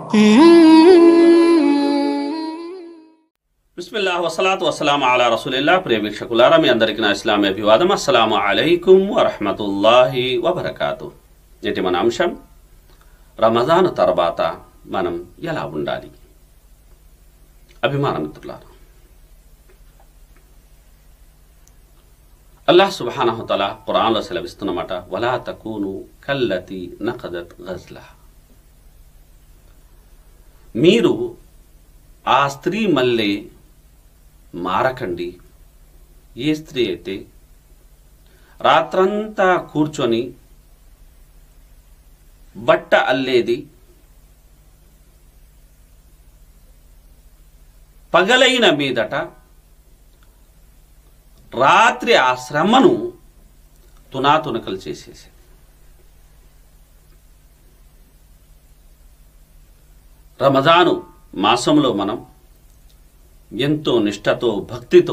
బిస్మిల్లా వసలాతు వసలాం అలా రసూలిల్లా ప్రియ వీక్షకులారా మీ అందరికీ నా ఇస్లామీ అభివాదం అస్సలాము అలైకుం వరహమతుల్లాహి వబర్కాతు నేటి మన అంశం రమజాను తర్వాత మనం ఎలా ఉండాలి అభిమాన మిత్రులారా అల్లాహ్ సుబానహతల ఖురాన్లో సెలవిస్తున్నమాట వలా తకూను కల్లతి నఖదత్ గజ్లా మీరు ఆ స్త్రీ మళ్ళీ మారకండి ఏ స్త్రీ అయితే రాత్రంతా కూర్చొని బట్ట అల్లేది పగలైన మీదట రాత్రి ఆ శ్రమను తునాతునకలు చేసేసి రమజాను మాసంలో మనం ఎంతో నిష్ఠతో భక్తితో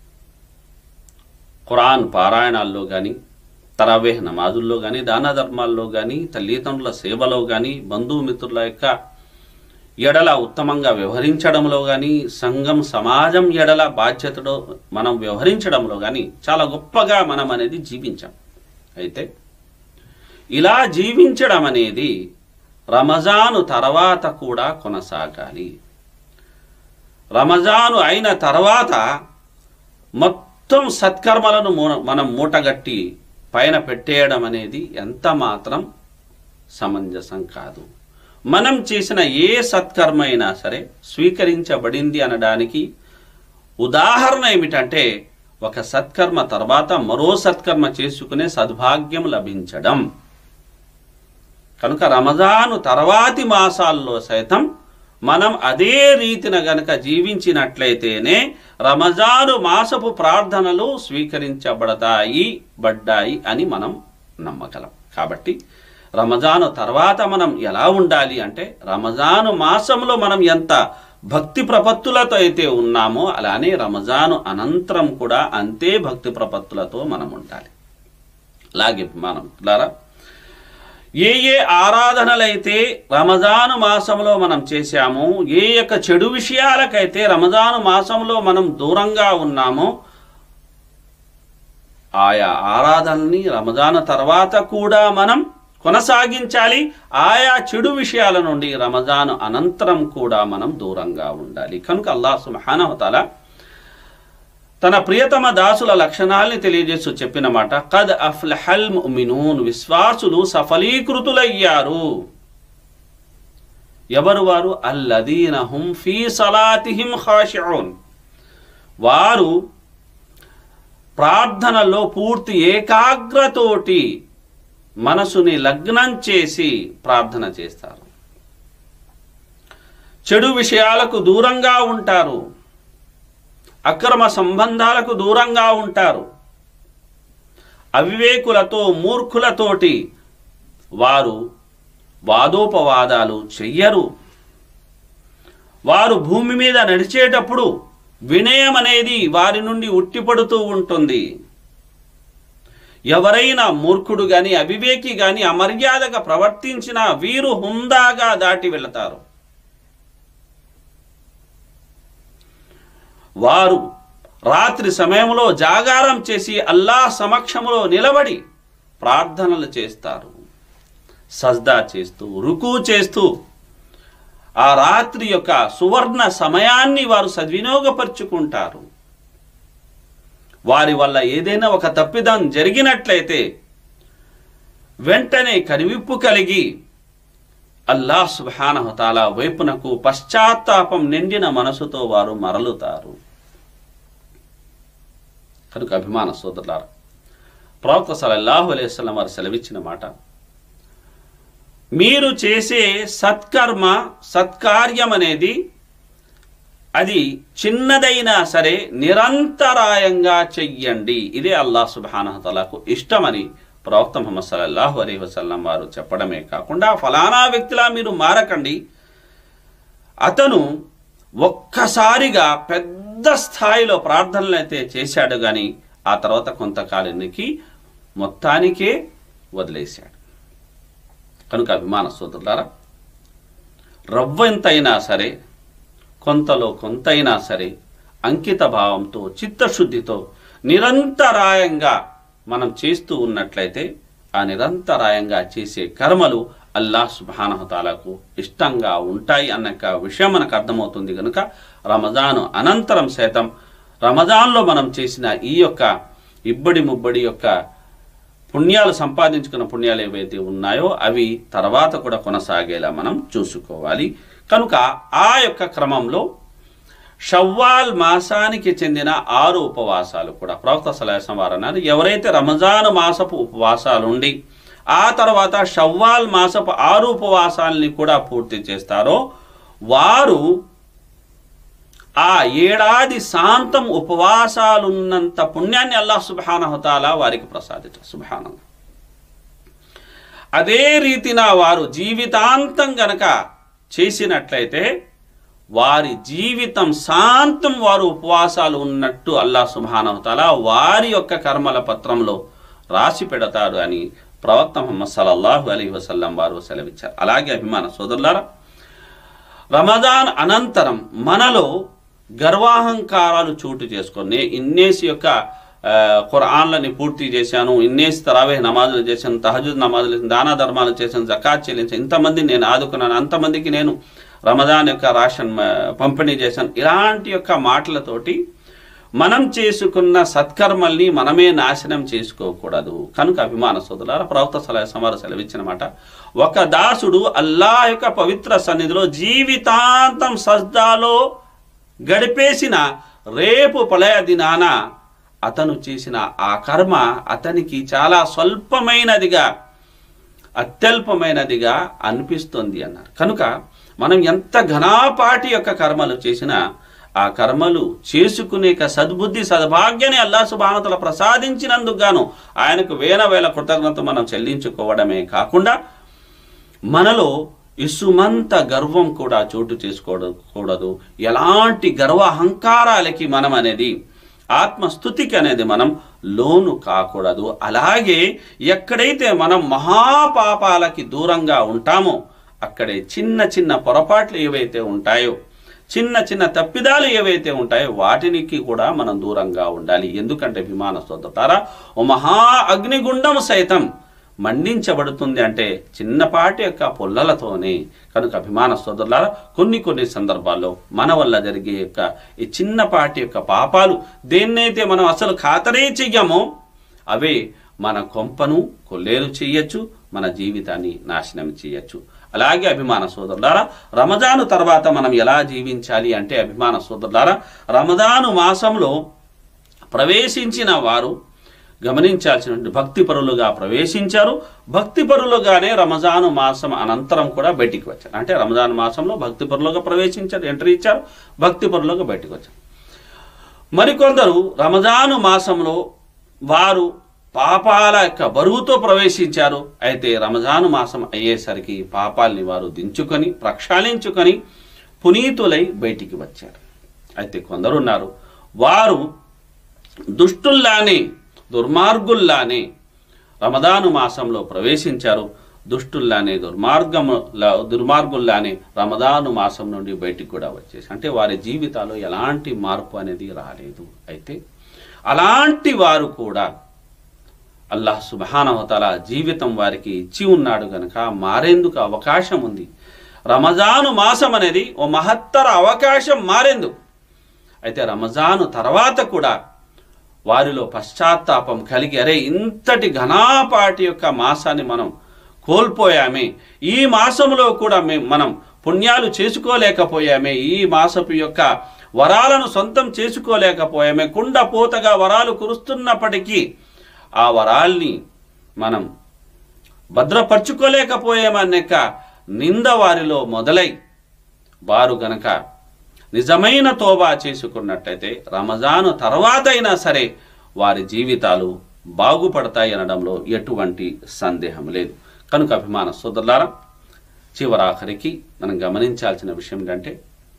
ఖురాన్ పారాయణాల్లో కానీ తరావేహ నమాజుల్లో కానీ దాన ధర్మాల్లో కానీ తల్లిదండ్రుల సేవలో కానీ బంధుమిత్రుల యొక్క ఎడల ఉత్తమంగా వ్యవహరించడంలో కానీ సంఘం సమాజం ఎడల బాధ్యతలో మనం వ్యవహరించడంలో కానీ చాలా గొప్పగా మనం అనేది జీవించాం అయితే ఇలా జీవించడం అనేది రమజాను తర్వాత కూడా కొనసాగాలి రమజాను అయిన తర్వాత మొత్తం సత్కర్మలను మూ- మనం మూటగట్టి పైన పెట్టేయడం అనేది ఎంత మాత్రం సమంజసం కాదు మనం చేసిన ఏ సత్కర్మ అయినా సరే స్వీకరించబడింది అనడానికి ఉదాహరణ ఏమిటంటే ఒక సత్కర్మ తర్వాత మరో సత్కర్మ చేసుకునే సద్భాగ్యం లభించడం కనుక రమజాను తర్వాతి మాసాల్లో సైతం మనం అదే రీతిన గనక జీవించినట్లయితేనే రమజాను మాసపు ప్రార్థనలు స్వీకరించబడతాయి బడ్డాయి అని మనం నమ్మగలం కాబట్టి రమజాను తర్వాత మనం ఎలా ఉండాలి అంటే రమజాను మాసంలో మనం ఎంత భక్తి ప్రపత్తులతో అయితే ఉన్నామో అలానే రమజాను అనంతరం కూడా అంతే భక్తి ప్రపత్తులతో మనం ఉండాలి అలాగే మనం లారా ఏ ఏ ఆరాధనలైతే రమజాను మాసంలో మనం చేశామో ఏ యొక్క చెడు విషయాలకైతే రమజాను మాసంలో మనం దూరంగా ఉన్నామో ఆయా ఆరాధనని రమజాను తర్వాత కూడా మనం కొనసాగించాలి ఆయా చెడు విషయాల నుండి రమజాను అనంతరం కూడా మనం దూరంగా ఉండాలి కనుక అల్లాహ్ సుబ్హానహుతాల తన ప్రియతమ దాసుల లక్షణాల్ని తెలియజేస్తూ చెప్పిన మాట కద్ అఫ్లహల్ ముమినూన్ విశ్వాసులు సఫలీకృతులయ్యారు ఎవరు వారు అల్లదీన హుం ఫీ సలాతిహిం ఖాషిఊన్ వారు ప్రార్థనలో పూర్తి ఏకాగ్రతోటి మనసుని లగ్నం చేసి ప్రార్థన చేస్తారు చెడు విషయాలకు దూరంగా ఉంటారు అక్రమ సంబంధాలకు దూరంగా ఉంటారు అవివేకులతో మూర్ఖులతోటి వారు వాదోపవాదాలు చెయ్యరు వారు భూమి మీద నడిచేటప్పుడు వినయం అనేది వారి నుండి ఉట్టిపడుతూ ఉంటుంది ఎవరైనా మూర్ఖుడు గాని అవివేకి గాని అమర్యాదగా ప్రవర్తించినా వీరు హుందాగా దాటి వెళతారు వారు రాత్రి సమయంలో జాగారం చేసి అల్లాహ్ సమక్షంలో నిలబడి ప్రార్థనలు చేస్తారు సజ్దా చేస్తూ రుకు చేస్తూ ఆ రాత్రి యొక్క సువర్ణ సమయాన్ని వారు సద్వినియోగపరుచుకుంటారు వారి వల్ల ఏదైనా ఒక తప్పిదం జరిగినట్లయితే వెంటనే కనివిప్పు కలిగి అల్లాహ్ సుబ్హానహుతాలా వైపునకు పశ్చాత్తాపం నిండిన మనసుతో వారు మరలుతారు కనుక అభిమాన సోదరులారా ప్రవక్త సలల్లాహు అలైహిస్సలం వారు సెలవిచ్చిన మాట మీరు చేసే సత్కర్మ సత్కార్యం అనేది అది చిన్నదైనా సరే నిరంతరాయంగా చెయ్యండి ఇదే అల్లాహ్ సుబానహతలకు ఇష్టమని ప్రవక్త ముహమ్మద్ సల్లల్లాహు అలీ వసల్లం వారు చెప్పడమే కాకుండా ఫలానా వ్యక్తిలా మీరు మారకండి అతను ఒక్కసారిగా పెద్ద స్థాయిలో ప్రార్థనలు అయితే చేశాడు కానీ ఆ తర్వాత కొంతకాలానికి మొత్తానికే వదిలేశాడు కనుక అభిమాన సోదరులారా రవ్వంతైనా సరే కొంతలో కొంతైనా సరే అంకిత భావంతో చిత్తశుద్ధితో నిరంతరాయంగా మనం చేస్తూ ఉన్నట్లయితే ఆ నిరంతరాయంగా చేసే కర్మలు అల్లాహ్ సుబానహతాలకు ఇష్టంగా ఉంటాయి అన్న యొక్క విషయం మనకు అర్థమవుతుంది కనుక రమజాను అనంతరం సైతం రమజాన్లో మనం చేసిన ఈ యొక్క ఇబ్బడి ముబ్బడి యొక్క పుణ్యాలు సంపాదించుకున్న పుణ్యాలు ఏవైతే ఉన్నాయో అవి తర్వాత కూడా కొనసాగేలా మనం చూసుకోవాలి కనుక ఆ యొక్క క్రమంలో షవ్వాల్ మాసానికి చెందిన ఆరు ఉపవాసాలు కూడా ప్రవక్త సలాసం వారు అన్నారు ఎవరైతే రమజాన్ మాసపు ఉపవాసాలు ఉండి ఆ తర్వాత షవ్వాల్ మాసపు ఆరు ఉపవాసాలని కూడా పూర్తి చేస్తారో వారు ఆ ఏడాది శాంతం ఉపవాసాలున్నంత పుణ్యాన్ని అల్లాహ్ సుబానహతాల వారికి ప్రసాదించారు సుబానంగా అదే రీతిన వారు జీవితాంతం గనక చేసినట్లయితే వారి జీవితం శాంతం వారు ఉపవాసాలు ఉన్నట్టు అల్లా సుబానవతాల వారి యొక్క కర్మల పత్రంలో రాసి పెడతాడు అని ప్రవక్త ముహమ్మద్ సల్లల్లాహు అలీ వసల్లం వారు సెలవిచ్చారు అలాగే అభిమాన సోదరులారా రమదాన్ అనంతరం మనలో గర్వాహంకారాలు చోటు చేసుకొని ఇన్నేసి యొక్క ఆ, ఖురాన్లని పూర్తి చేశాను ఇన్నేసి తరావే నమాజులు చేశాను తహజుద్ నమాజులు చేశాను దాన ధర్మాలు చేశాను జకాత్ చెల్లించాను ఇంతమంది నేను ఆదుకున్నాను అంతమందికి నేను రమదాన్ యొక్క రాషన్ ఆ, పంపిణీ చేశాను ఇలాంటి యొక్క మాటలతోటి మనం చేసుకున్న సత్కర్మల్ని మనమే నాశనం చేసుకోకూడదు కనుక అభిమాన సోదరులారా ప్రవక్త సలహా వారు సెలవిచ్చిన మాట ఒక దాసుడు అల్లా యొక్క పవిత్ర సన్నిధిలో జీవితాంతం సజ్దాలో గడిపేసిన రేపు ప్రళయ దినాన అతను చేసిన ఆ కర్మ అతనికి చాలా స్వల్పమైనదిగా అత్యల్పమైనదిగా అనిపిస్తుంది అన్నారు కనుక మనం ఎంత ఘనాపాటి యొక్క కర్మలు చేసినా ఆ కర్మలు చేసుకునే క సద్బుద్ధి సద్భాగ్యాన్ని అల్లా సుబానతల ప్రసాదించినందుకు గాను ఆయనకు వేల వేల కృతజ్ఞత మనం చెల్లించుకోవడమే కాకుండా మనలో ఇసుమంత గర్వం కూడా చోటు చేసుకోకూడదు ఎలాంటి గర్వ అహంకారాలకి మనం అనేది ఆత్మస్థుతికి అనేది మనం లోను కాకూడదు అలాగే ఎక్కడైతే మనం మహాపాపాలకి దూరంగా ఉంటామో అక్కడే చిన్న చిన్న పొరపాట్లు ఏవైతే ఉంటాయో చిన్న చిన్న తప్పిదాలు ఏవైతే ఉంటాయో వాటికి కూడా మనం దూరంగా ఉండాలి ఎందుకంటే విమాన సోదరుతారా ఓ మహా అగ్నిగుండం సైతం మండించబడుతుంది అంటే చిన్నపాటి యొక్క పొల్లలతోనే కనుక అభిమాన సోదరులారా కొన్ని కొన్ని సందర్భాల్లో మన వల్ల జరిగే యొక్క ఈ చిన్నపాటి యొక్క పాపాలు దేన్నైతే మనం అసలు ఖాతరే చెయ్యమో అవే మన కొంపను కొల్లేరు చెయ్యొచ్చు మన జీవితాన్ని నాశనం చేయొచ్చు అలాగే అభిమాన సోదరులారా రమజాను తర్వాత మనం ఎలా జీవించాలి అంటే అభిమాన సోదరులారా రమజాను మాసంలో ప్రవేశించిన వారు గమనించాల్సిన భక్తి పరులుగా ప్రవేశించారు భక్తి పరులుగానే రమజాను మాసం అనంతరం కూడా బయటికి వచ్చారు అంటే రమజాన్ మాసంలో భక్తి పరులుగా ప్రవేశించారు ఎంట్రీ ఇచ్చారు భక్తి పరులుగా బయటికి వచ్చారు మరికొందరు రమజాను మాసంలో వారు పాపాల యొక్క బరువుతో ప్రవేశించారు అయితే రమజాను మాసం అయ్యేసరికి పాపాల్ని వారు దించుకొని ప్రక్షాళించుకొని పునీతులై బయటికి వచ్చారు అయితే కొందరున్నారు వారు దుష్టుల్లానే దుర్మార్గుల్లానే రమదాను మాసంలో ప్రవేశించారు దుష్టుల్లానే దుర్మార్గము దుర్మార్గుల్లానే రమదాను మాసం నుండి బయటికి కూడా వచ్చేసి అంటే వారి జీవితాల్లో ఎలాంటి మార్పు అనేది రాలేదు అయితే అలాంటి వారు కూడా అల్లాహ్ సుబానవతల జీవితం వారికి ఇచ్చి ఉన్నాడు గనక మారేందుకు అవకాశం ఉంది రమజాను మాసం అనేది ఓ మహత్తర అవకాశం మారేందుకు అయితే రమజాను తర్వాత కూడా వారిలో పశ్చాత్తాపం కలిగి అరే ఇంతటి ఘనాపాటి యొక్క మాసాన్ని మనం కోల్పోయామే ఈ మాసంలో కూడా మేము మనం పుణ్యాలు చేసుకోలేకపోయామే ఈ మాసపు యొక్క వరాలను సొంతం చేసుకోలేకపోయామే కుండ పూతగా వరాలు కురుస్తున్నప్పటికీ ఆ వరాల్ని మనం భద్రపరుచుకోలేకపోయామన్నక నింద వారిలో మొదలై వారు గనక నిజమైన తోబా చేసుకున్నట్టయితే రమజాను తర్వాత అయినా సరే వారి జీవితాలు బాగుపడతాయి అనడంలో ఎటువంటి సందేహం లేదు కనుక అభిమాన సోదరులారా చివరాఖరికి మనం గమనించాల్సిన విషయం ఏంటంటే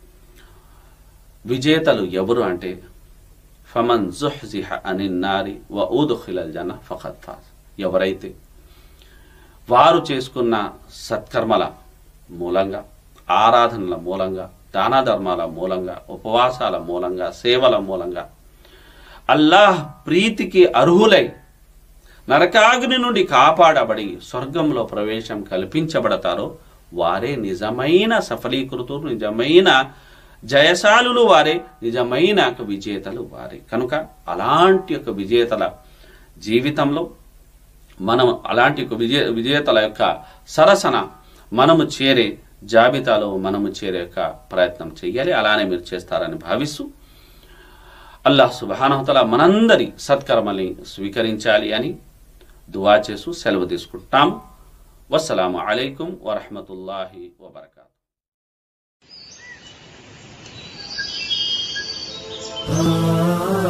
విజేతలు ఎవరు అంటే ఫమన్ జుహ్జిహ అనిన్నారి వ ఊదుఖిలల్ జన ఫఖత్ ఫాజ్ ఎవరైతే వారు చేసుకున్న సత్కర్మల మూలంగా ఆరాధనల మూలంగా దాన ధర్మాల మూలంగా ఉపవాసాల మూలంగా సేవల మూలంగా అల్లాహ్ ప్రీతికి అర్హులై నరకాగ్ని నుండి కాపాడబడి స్వర్గంలో ప్రవేశం కల్పించబడతారో వారే నిజమైన సఫలీకృతులు నిజమైన జయశాలులు వారే నిజమైన ఒక విజేతలు వారే కనుక అలాంటి ఒక విజేతల జీవితంలో మనం అలాంటి ఒక విజే విజేతల యొక్క సరసన మనము చేరే జాబితాలో మనము చేరే యొక్క ప్రయత్నం చేయాలి అలానే మీరు చేస్తారని భావిస్తూ అల్లాహ్ సుబానవతల మనందరి సత్కర్మల్ని స్వీకరించాలి అని దువా చేస్తూ సెలవు తీసుకుంటాం వస్సలాము అలైకుం వరహమతుల్లాహి వబర్కాతు ah